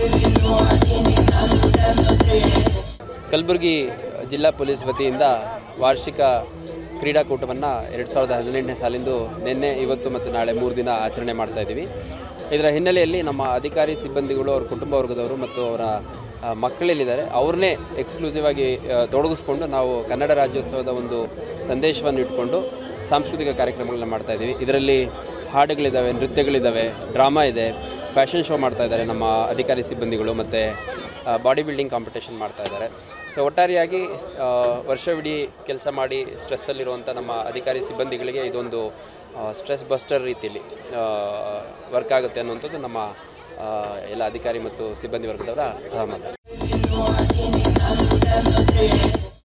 ಕಲಬುರಗಿ ಜಿಲ್ಲಾ ಪೊಲೀಸ್ ವತಿಯಿಂದ ವಾರ್ಷಿಕ ಕ್ರೀಡಾಕೂಟವನ್ನು ಎರಡು ಸಾವಿರದ ಹದಿನೆಂಟನೇ ಸಾಲಿಂದು ನಿನ್ನೆ ಇವತ್ತು ಮತ್ತು ನಾಳೆ ಮೂರು ದಿನ ಆಚರಣೆ ಮಾಡ್ತಾ ಇದ್ದೀವಿ ಇದರ ಹಿನ್ನೆಲೆಯಲ್ಲಿ ನಮ್ಮ ಅಧಿಕಾರಿ ಸಿಬ್ಬಂದಿಗಳು ಅವ್ರ ಕುಟುಂಬ ವರ್ಗದವರು ಮತ್ತು ಅವರ ಆ, ಮಕ್ಕಳೇನಿದ್ದಾರೆ ಅವ್ರನ್ನೇ ಎಕ್ಸ್ಕ್ಲೂಸಿವ್ ಆಗಿ ಆ, ತೊಡಗಿಸ್ಕೊಂಡು ನಾವು ಕನ್ನಡ ರಾಜ್ಯೋತ್ಸವದ ಒಂದು ಸಂದೇಶವನ್ನು ಇಟ್ಕೊಂಡು ಸಾಂಸ್ಕೃತಿಕ ಕಾರ್ಯಕ್ರಮಗಳನ್ನ ಮಾಡ್ತಾ ಇದ್ದೀವಿ ಇದರಲ್ಲಿ ಹಾಡುಗಳಿದ್ದಾವೆ ನೃತ್ಯಗಳಿದ್ದಾವೆ ಡ್ರಾಮಾ ಇದೆ ಫ್ಯಾಷನ್ ಶೋ ಮಾಡ್ತಾ ಇದ್ದಾರೆ ನಮ್ಮ ಅಧಿಕಾರಿ ಸಿಬ್ಬಂದಿಗಳು ಮತ್ತು ಬಾಡಿ ಬಿಲ್ಡಿಂಗ್ ಕಾಂಪಿಟೇಷನ್ ಮಾಡ್ತಾ ಇದ್ದಾರೆ ಸೊ ಒಟ್ಟಾರೆಯಾಗಿ ಆ, ವರ್ಷವಿಡೀ ಕೆಲಸ ಮಾಡಿ ಸ್ಟ್ರೆಸ್ಸಲ್ಲಿರುವಂಥ ನಮ್ಮ ಅಧಿಕಾರಿ ಸಿಬ್ಬಂದಿಗಳಿಗೆ ಇದೊಂದು ಸ್ಟ್ರೆಸ್ ಬಸ್ಟರ್ ರೀತಿಯಲ್ಲಿ ವರ್ಕ್ ಆಗುತ್ತೆ ಅನ್ನುವಂಥದ್ದು ನಮ್ಮ ಆ, ಎಲ್ಲ ಅಧಿಕಾರಿ ಮತ್ತು ಸಿಬ್ಬಂದಿ ವರ್ಗದವರ ಸಹಮತ